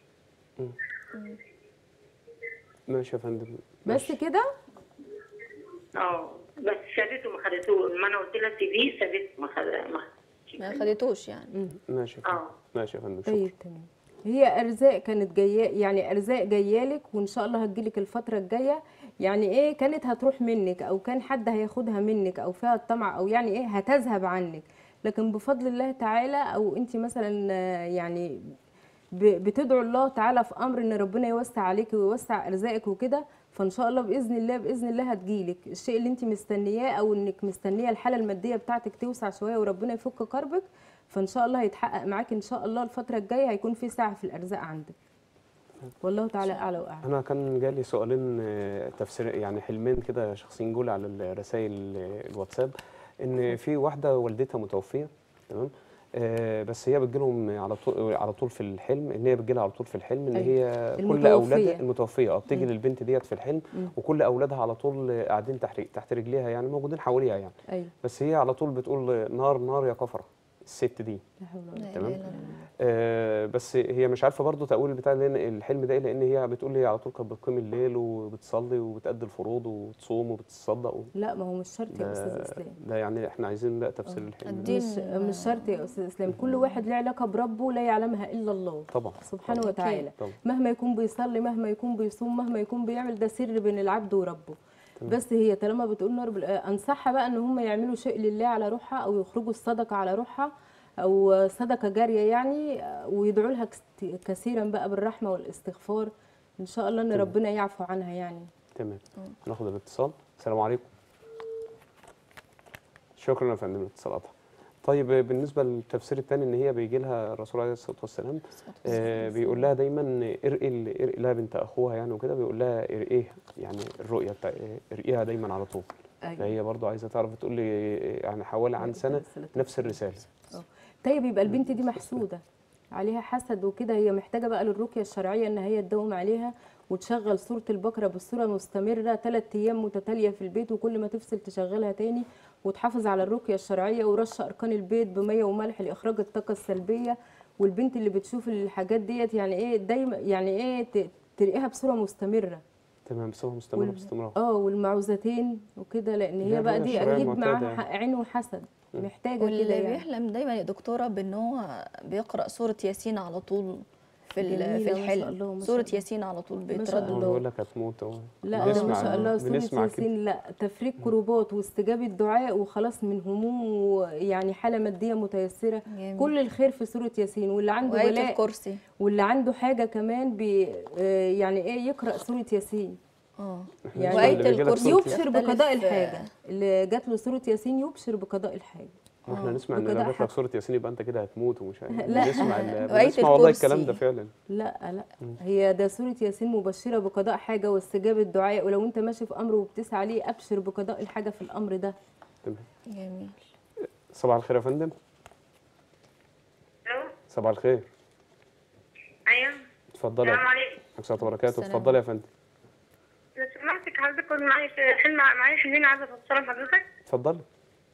ماشي يا فندم بس ماشي. كده اه بس سابته ما خدته ما انا قلت لها سيبيه سابته ما خد ما ما خدتوش يعني ماشي يا فندم اه ماشي يا فندم شكرا طيب تمام هي ارزاق كانت جايه يعني ارزاق جايالك وان شاء الله هتجيلك الفتره الجايه يعني ايه كانت هتروح منك او كان حد هياخدها منك او فيها الطمع او يعني ايه هتذهب عنك لكن بفضل الله تعالى او انت مثلا آه، يعني ب- بتدعو الله تعالى في امر ان ربنا يوسع عليك ويوسع ارزاقك وكده فان شاء الله باذن الله باذن الله هتجيلك الشيء اللي انت مستنياه او انك مستنيه الحاله الماديه بتاعتك توسع شويه وربنا يفك كربك فان شاء الله هيتحقق معاك ان شاء الله الفتره الجايه هيكون في سعه في الارزاق عندك والله تعالى اعلى واعلم انا كان جالي سؤالين آه، تفسير يعني حلمين كده شخصين جولي على الرسائل الواتساب ان في واحده والدتها متوفيه تمام آه، بس هي بتجيلهم على طول على طول في الحلم ان هي بتجيلها على طول في الحلم ان أيوة. هي كل المتوفية. اولادها المتوفيه اه بتيجي مم. للبنت ديت في الحلم مم. وكل اولادها على طول قاعدين تحت تحت رجليها يعني موجودين حواليها يعني ايوه بس هي على طول بتقول نار نار يا كفره الست دي لا حول ولا لا قوة. تمام. إله إلا الله. آه، بس هي مش عارفه برضو تاويل بتاع لأن الحلم ده إيه، لان هي بتقول لي على طول كانت بتقيم الليل وبتصلي وبتأدي الفروض وتصوم وبتصدق و... لا ما هو مش شرط يا استاذ ده, اسلام ده يعني احنا عايزين بقى تفسير آه. الحلم الدين مش مش شرط يا استاذ اسلام كل واحد له علاقه بربه لا يعلمها الا الله طبعا سبحانه طبعاً. وتعالى طبعا مهما يكون بيصلي مهما يكون بيصوم مهما يكون بيعمل ده سر بين العبد وربه تمام. بس هي طالما بتقول نار بال- آه، انصحها بقى ان هم يعملوا شيء لله على روحها او يخرجوا الصدقه على روحها او صدقه جاريه يعني آه، ويدعوا لها كست- كثيرا بقى بالرحمه والاستغفار ان شاء الله ان تمام. ربنا يعفو عنها يعني تمام ناخد الاتصال السلام عليكم شكرا يا فندم الاتصال قطع طيب آه، بالنسبه للتفسير الثاني ان هي بيجي لها الرسول عليه الصلاه والسلام آه بيقول لها دايما ارقي ال- ارقي لها بنت اخوها يعني وكده بيقول لها ارقيها يعني الرؤيه بتاع ارقيها دايما على طول فهي برضو عايزه تعرف تقول لي يعني حوالي عن سنه نفس الرساله طيب يبقى البنت دي محسوده عليها حسد وكده هي محتاجه بقى للرقيه الشرعيه ان هي تداوم عليها وتشغل سوره البقره بصوره مستمره ثلاث ايام متتاليه في البيت وكل ما تفصل تشغلها تاني وتحافظ على الرقيه الشرعيه ورش اركان البيت بميه وملح لاخراج الطاقه السلبيه والبنت اللي بتشوف الحاجات ديت يعني ايه دايما يعني ايه ت- تلاقيها بصوره مستمره تمام بصوره مستمره وال- باستمرار اه والمعوذتين وكده لان دي هي بقى الرؤية دي الشرعية اكيد المعتادة معاها يعني. حق عين وحسد مم. محتاجه كده واللي يعني بيحلم دايما يا دكتوره بان هو بيقرا سوره ياسين على طول في ال- جميلة، في ما شاء الحلم الله، ما شاء سوره الله. ياسين على طول ما شاء بيتردد الله. هو بيقول لك هتموت اهو لا ده ما بنسمع- شاء الله سورة بنسمع كده ياسين لا تفريج كروبات واستجابة دعاء وخلاص من هموم ويعني حالة مادية متيسرة جميل. كل الخير في سورة ياسين واللي عنده وآية بلاء الكرسي واللي عنده حاجة كمان بي آه، يعني ايه يقرأ سورة ياسين اه يعني وآية اللي بيجيلك الكرسي سورة يبشر يختلف، بقضاء آه، الحاجة اللي جات له سورة ياسين يبشر بقضاء الحاجة واحنا آه، نسمع ان وكده لو جات حق. لك سوره ياسين يبقى انت كده هتموت ومش عارف لا. بنسمع ال- وآية بنسمع والله الكرسي. الكلام ده فعلا لا لا هي ده سورة ياسين مبشرة بقضاء حاجة واستجابة دعاء ولو انت ماشي في أمر وبتسعى عليه أبشر بقضاء الحاجة في الأمر ده تمام جميل صباح الخير يا فندم الو صباح الخير ايوه اتفضلي السلام عليكم عليكم السلام وبركاته السلام. اتفضلي يا فندم لو سمحتك حضرتك كنت معايا في حلم معايا حلمين عايزه افسرهم لحضرتك اتفضلي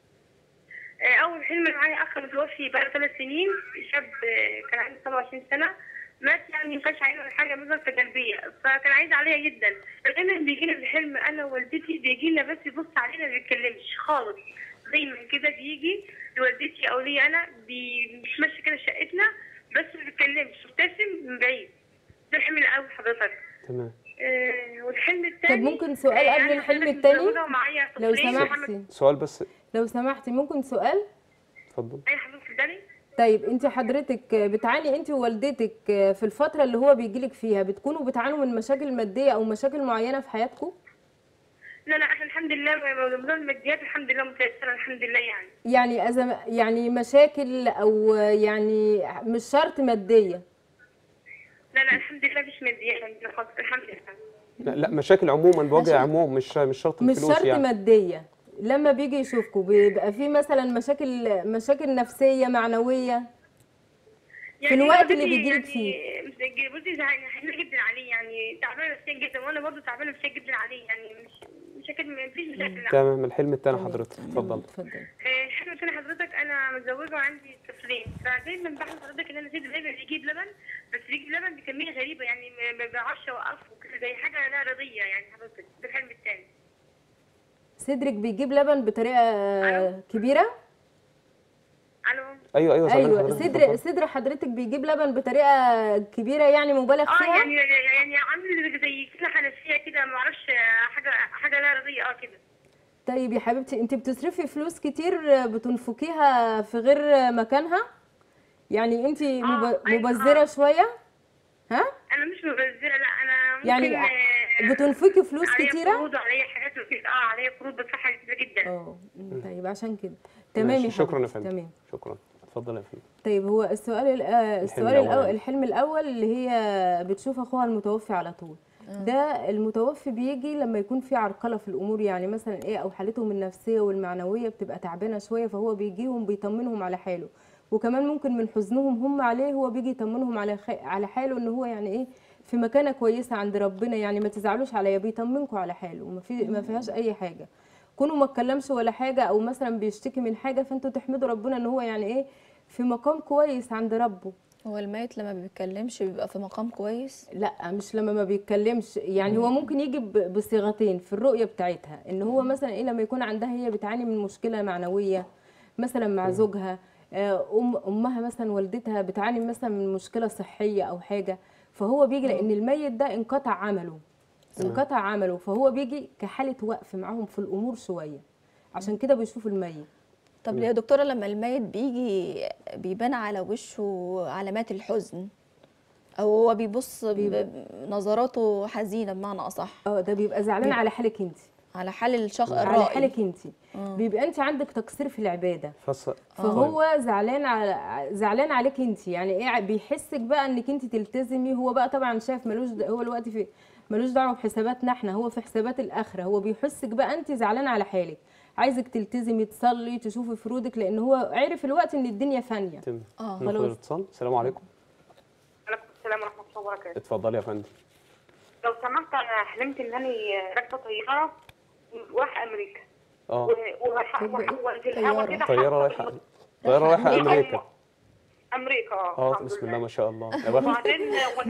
آه، اول حلم معايا اخ متوفي بقاله ثلاث سنين شاب آه، كان عنده 27 سنه مات يعني ما كانش عينه ولا حاجه مثلا في قلبيه فكان عايز عليا جدا دايما بيجي لنا في الحلم انا ووالدتي بيجي لنا بس يبص علينا ما بيتكلمش خالص دايما كده بيجي لوالدتي او لي انا بي- مش ماشي كده شقتنا بس ما بيتكلمش مبتسم من بعيد ده الحلم الاول حضرتك تمام آه، والحلم الثاني طب ممكن سؤال قبل الحلم التاني؟ لو سمحتي سؤال بس لو سمحتي ممكن سؤال اتفضل اي حضرتك اتفضلي طيب انت حضرتك بتعاني انت ووالدتك في الفتره اللي هو بيجيلك فيها بتكونوا بتعانوا من مشاكل ماديه او مشاكل معينه في حياتكم لا لا احنا الحمد لله موضوع الماديات الحمد لله متيسره الحمد لله يعني يعني أزم يعني مشاكل او يعني مش شرط ماديه لا لا الحمد لله مفيش ماديات عندنا خالص الحمد لله لا, لا مشاكل عموما بوجه عموم مش مش شرط مش الفلوس شرط يعني ماديه لما بيجي يشوفكم بيبقى في مثلا مشاكل مشاكل نفسيه معنويه في الوقت اللي والدتي بيجيلك يعني فيه بصي زهقانه حزينه جدا عليه يعني تعبانه نفسيا جدا وانا برضه تعبانه نفسيا جدا عليه يعني مش مشاكل مفيش مشاكل لا تمام الحلم الثاني تمام. حضرتك اتفضل اتفضل آه، حلو تاني حضرتك انا متزوجه وعندي طفلين فدايما بحلم حضرتك ان انا سيدي دايما بيجيب لبن بس بيجيب لبن بكميه غريبه يعني ما ما بعرفش اوقفه كده زي حاجه لا رضيه يعني حضرتك ده الحلم الثاني صدرك بيجيب لبن بطريقه كبيره الو ايوه ايوه سامعين ايوه حضرتك، صدر اتفضل. صدر حضرتك بيجيب لبن بطريقه كبيره يعني مبالغ اه فيها يعني يعني عامل زي كده حنفيه كده ما اعرفش حاجه حاجه لا رضيه اه كده طيب يا حبيبتي انت بتصرفي فلوس كتير بتنفقيها في غير مكانها يعني انت مب- أيوة، مبذره آه. شويه ها انا مش مبذره لا انا ممكن يعني آه، بتنفقي فلوس عليا كتيره قروض وعليا حاجات وكده اه عليا قروض بدفعها كتير جدا اه م، طيب عشان كده تمام يا ماشي، شكرا يا حبيبتي، فندم تمام شكرا اتفضل يا فندم طيب هو السؤال ال- آه، السؤال الأول الاول يعني. الحلم الاول اللي هي بتشوف اخوها المتوفي على طول ده المتوفي بيجي لما يكون في عرقله في الامور يعني مثلا ايه او حالتهم النفسيه والمعنويه بتبقى تعبانه شويه فهو بيجيهم بيطمنهم على حاله وكمان ممكن من حزنهم هم عليه هو بيجي يطمنهم على خ... على حاله ان هو يعني ايه في مكانه كويسه عند ربنا يعني ما تزعلوش عليا بيطمنكم على حاله وما في ما فيهاش اي حاجه كونوا ما اتكلمش ولا حاجه او مثلا بيشتكي من حاجه فانتوا تحمدوا ربنا ان هو يعني ايه في مقام كويس عند ربه هو الميت لما بيتكلمش بيبقى في مقام كويس لا مش لما ما بيتكلمش يعني هو ممكن يجي ب- بصيغتين في الرؤيه بتاعتها ان هو مثلا ايه لما يكون عندها هي بتعاني من مشكله معنويه مثلا مع زوجها آه، ام امها مثلا والدتها بتعاني مثلا من مشكله صحيه او حاجه فهو بيجي لان الميت ده انقطع عمله انقطع عمله فهو بيجي كحاله وقف معاهم في الامور شويه عشان كده بيشوف الميت طب ليه يا دكتورة لما الميت بيجي بيبان على وشه علامات الحزن او هو بيبص ب- نظراته حزينة بمعنى اصح اه ده بيبقى زعلان على حالك انت على حال الشخص على الرائي حالك انت بيبقى انت عندك تقصير في العباده فص... فهو زعلان على زعلان عليك انت يعني ايه بيحسك بقى انك انت تلتزمي هو بقى طبعا شايف ملوش د- هو الوقت في ملوش دعوه بحساباتنا احنا هو في حسابات الاخره هو بيحسك بقى انت زعلان على حالك عايزك تلتزمي تصلي تشوفي فروضك لان هو عرف الوقت ان الدنيا فانيه تم اه ناخد خلاص. الاتصال السلام عليكم عليكم السلام ورحمه الله وبركاته اتفضلي يا فندم لو سمحت انا حلمت ان انا راكبه طياره رايحه امريكا اه و- ورايحه طب إيه؟ وفي الهوا طيارة. كده طياره حاسة رايحه بالم- طياره رايحه أمريكا. امريكا امريكا اه اه الحمد بسم لله. الله ما شاء الله يا بخت وبعدين وانا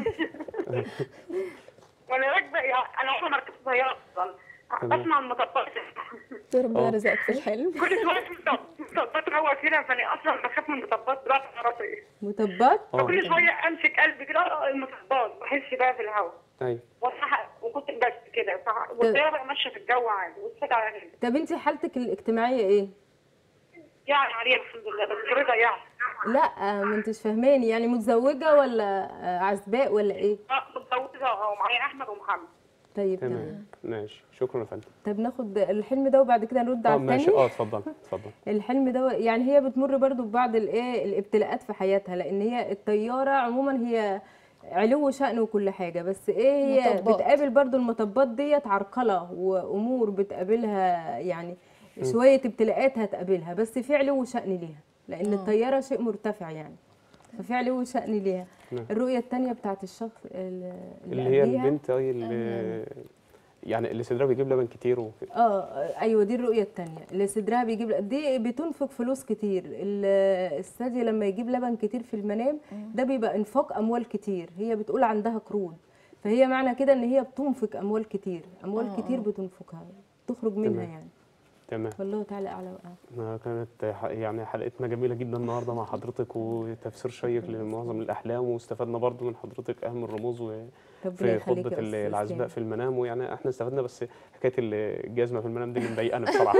وانا راكبه يعني انا عمري ما ركبت طياره اصلا تمام. بسمع المطبات ربنا آه. رزقك في الحلم كل شويه في مطب- مطبات روى كده فانا اصلا بخاف من المطبات دلوقتي راسي مطبات اه فكل شويه امسك قلبي كده آه، المطبات بحس بقى في الهواء ايوه وصح وكنت بس كده ف- والطياره ماشيه في الجو عادي والسجع على كده طب انت حالتك الاجتماعيه ايه يعني عليها الحمد لله بس رضا يعني لا ما انتش فاهماني يعني متزوجه ولا آه، عزباء ولا ايه اه متجوزه اه ومعايا احمد ومحمد طيب تمام تمام ماشي شكرا يا فندم طب ناخد الحلم ده وبعد كده نرد اه على ماشي الثاني اه اتفضل اتفضل الحلم ده يعني هي بتمر برضو ببعض الايه الابتلاءات في حياتها لان هي الطياره عموما هي علو شأن وكل حاجه بس ايه هي مطبات. بتقابل برضو المطبات ديت عرقله وامور بتقابلها يعني شويه ابتلاءات هتقابلها بس في علو شأن ليها لان الطياره شيء مرتفع يعني ففي علو شأن ليها نعم. الرؤيه الثانيه بتاعت الشخص اللي, اللي هي قبليها. البنت اي اللي يعني اللي صدرها بيجيب لبن كتير وكده اه ايوه دي الرؤيه الثانيه اللي صدرها بيجيب دي بتنفق فلوس كتير ال- الثدي لما يجيب لبن كتير في المنام ده بيبقى انفاق اموال كتير هي بتقول عندها قروض فهي معنى كده ان هي بتنفق اموال كتير اموال آه، كتير آه. بتنفقها تخرج منها تمام. يعني تمام والله تعالى اعلى وأعلم. ما كانت ح- يعني حلقتنا جميلة جدا النهارده مع حضرتك وتفسير شيق لمعظم الأحلام واستفدنا برضو من حضرتك أهم الرموز و- ربنا في يخليك خطبة يا ال- أستاذ العزباء إسلام. في المنام ويعني احنا استفدنا بس حكاية الجزمة في المنام دي اللي مضايقانا بصراحة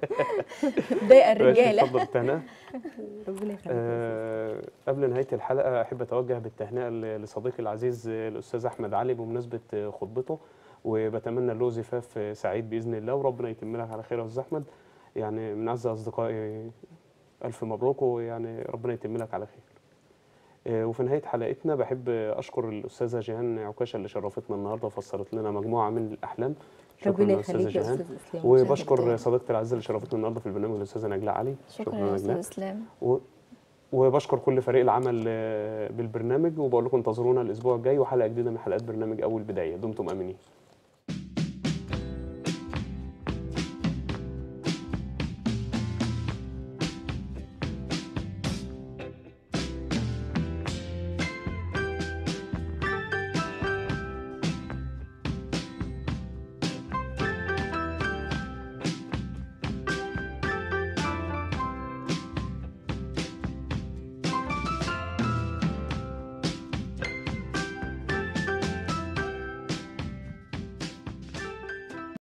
ضايقة ماشي، الرجالة اتفضل التهنئة ربنا يخليك يا أستاذ. آه، قبل نهاية الحلقة أحب أتوجه بالتهنئة ل- لصديقي العزيز آه، الأستاذ أحمد علي بمناسبة آه، خطبته وبتمنى له زفاف آه، سعيد بإذن الله وربنا يتم لك على خير يا أستاذ أحمد يعني من أعز أصدقائي ألف مبروك ويعني ربنا يتم لك على خير آه، وفي نهاية حلقتنا بحب أشكر الأستاذة جيهان عكاشة اللي شرفتنا النهاردة وفسرت لنا مجموعة من الأحلام شكرا ربنا يا أستاذة يخليك يا جيهان استاذ اسلام وبشكر صديقتي العزيزة اللي شرفتنا النهارده في البرنامج الأستاذة نجلاء علي شكرا يا أستاذ إسلام و... وبشكر كل فريق العمل آه، بالبرنامج وبقول لكم انتظرونا الاسبوع الجاي وحلقه جديده من حلقات برنامج اول بدايه دمتم امنين